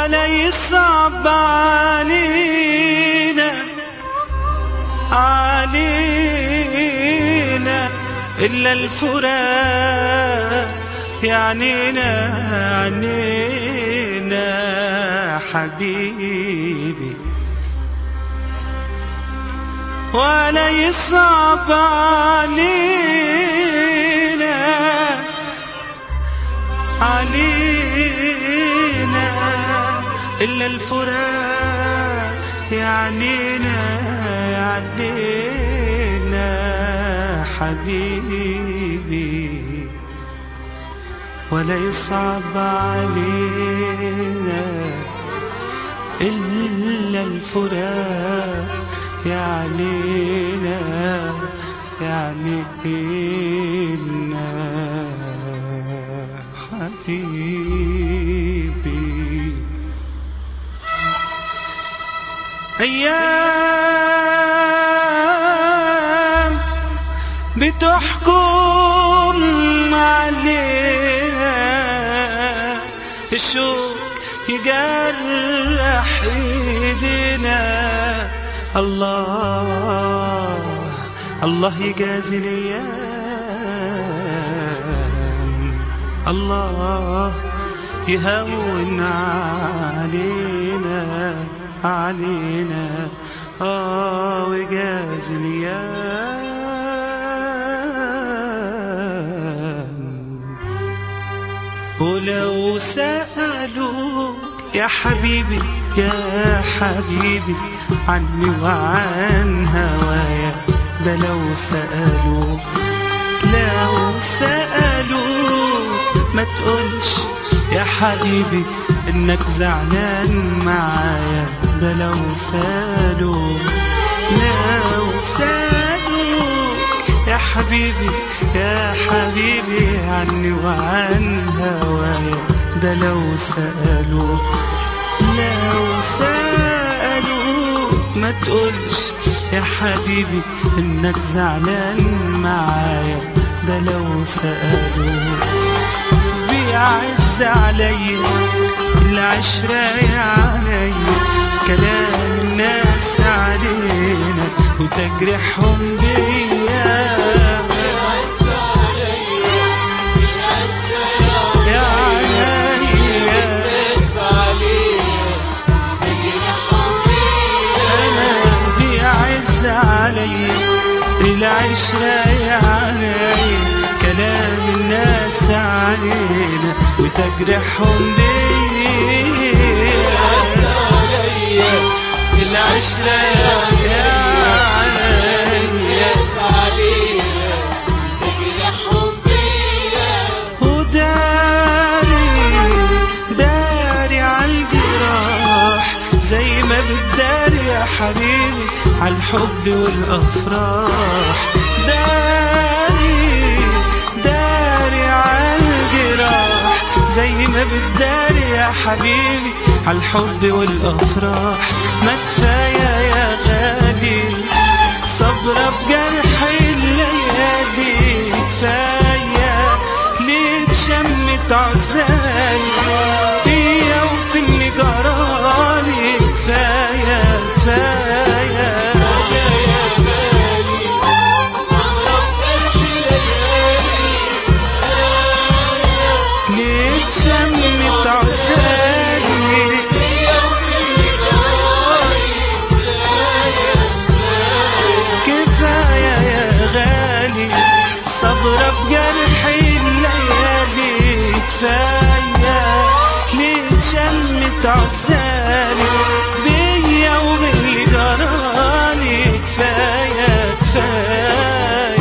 ولا يصعب علينا علينا إلا الفراق يعنينا عنينا حبيبي ولا يصعب علينا علينا إلا الفراق يعنينا يعنينا حبيبي ولا يصعب علينا إلا الفراق يعنينا يعنينا حبيبي أيام بتحكم علينا الشوق يجرح ايدينا الله الله يجازي الايام الله يهون علينا علينا اه ويجازي الايام ولو سألوك يا حبيبي يا حبيبي عني وعن هوايا ده لو سألوك لو سألوك ما تقولش يا حبيبي انك زعلان معايا ده لو سألوك لو سألوك يا حبيبي يا حبيبي عني وعن هوايا ده لو سألوك لو سألوك ما تقولش يا حبيبي انك زعلان معايا ده لو سألوك بيعز عليا العشرة يا عليا كلام الناس علينا وتجرحهم بيا يا عليا أنا بيعز علي العشرة يا علي كلام الناس علينا وتجرحهم بيا العشرة يا علي وداري داري عالجراح زي ما بتداري يا حبيبي عالحب والأفراح داري داري عالجراح زي ما بتداري يا حبيبي عالحب والأفراح ما كفاية يا غالي صبرة بجرح الليالي كفاية ليك شمت عزال فيا وفي اللي جرالي كفاية كفاية ليك شمت عزالي كفاية يا غالي صبرة بجرح الليالي كفاية ليه شمت عزالي بيا وباللي جرالي كفاية كفاية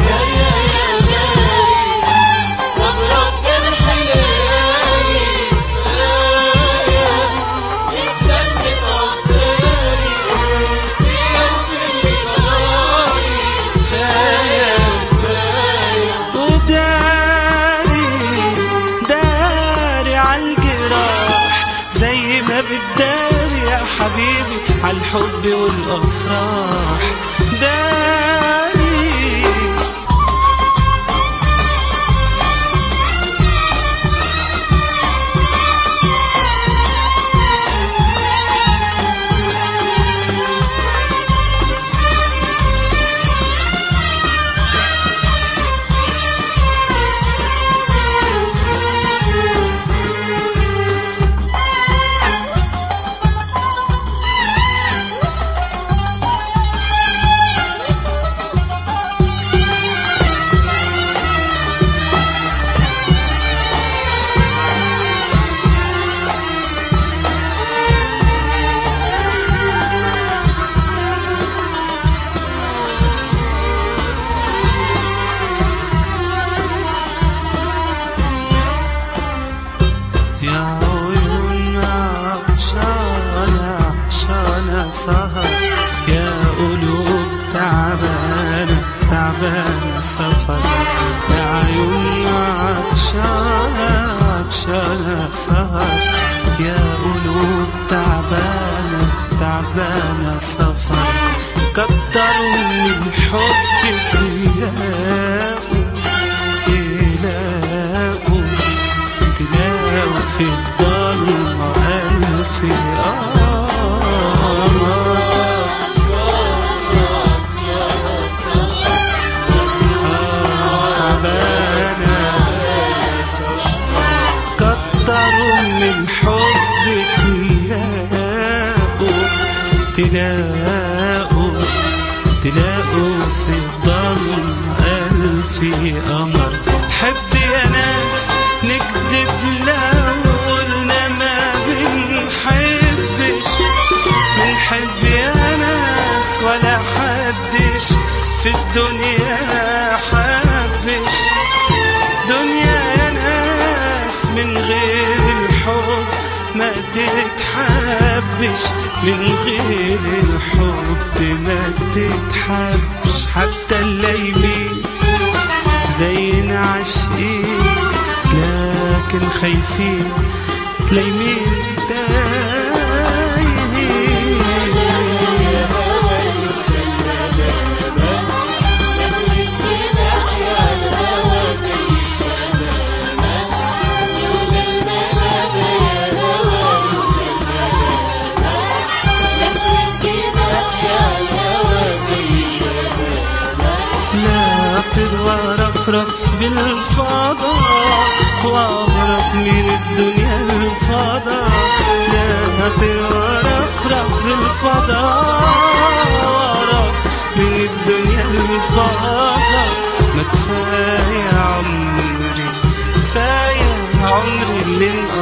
وداري داري عالجراح زي ما بتداري يا حبيبي عالحب والأفراح داري سهر يا قلوب تعبانة تعبانة سفر يا عيون عطشانة عطشانة سهر يا قلوب تعبانة تعبانة سفر كتروا من حبك تلاقوا تلاقوا تلاقوا في الضلمة ألف كتروا من حبك تلاقوا تلاقوا تلاقوا في الضلم ألف قمر حب يا ناس نكذب لو قلنا ما بنحبش بنحب يا ناس ولا حدش في الدنيا حبش دنيا يا ناس من غير الحب ما تتحبش من غير الحب ما تتحبش حتى الليمين زينا عاشقين لكن خايفين لايمين تايهين لا تروى رفرف بالفضاء واغرق من الدنيا الفضاء لا تروى رفرف بالفضاء واغرق من الدنيا الفضاء ما كفاية عمري كفاية عمري اللي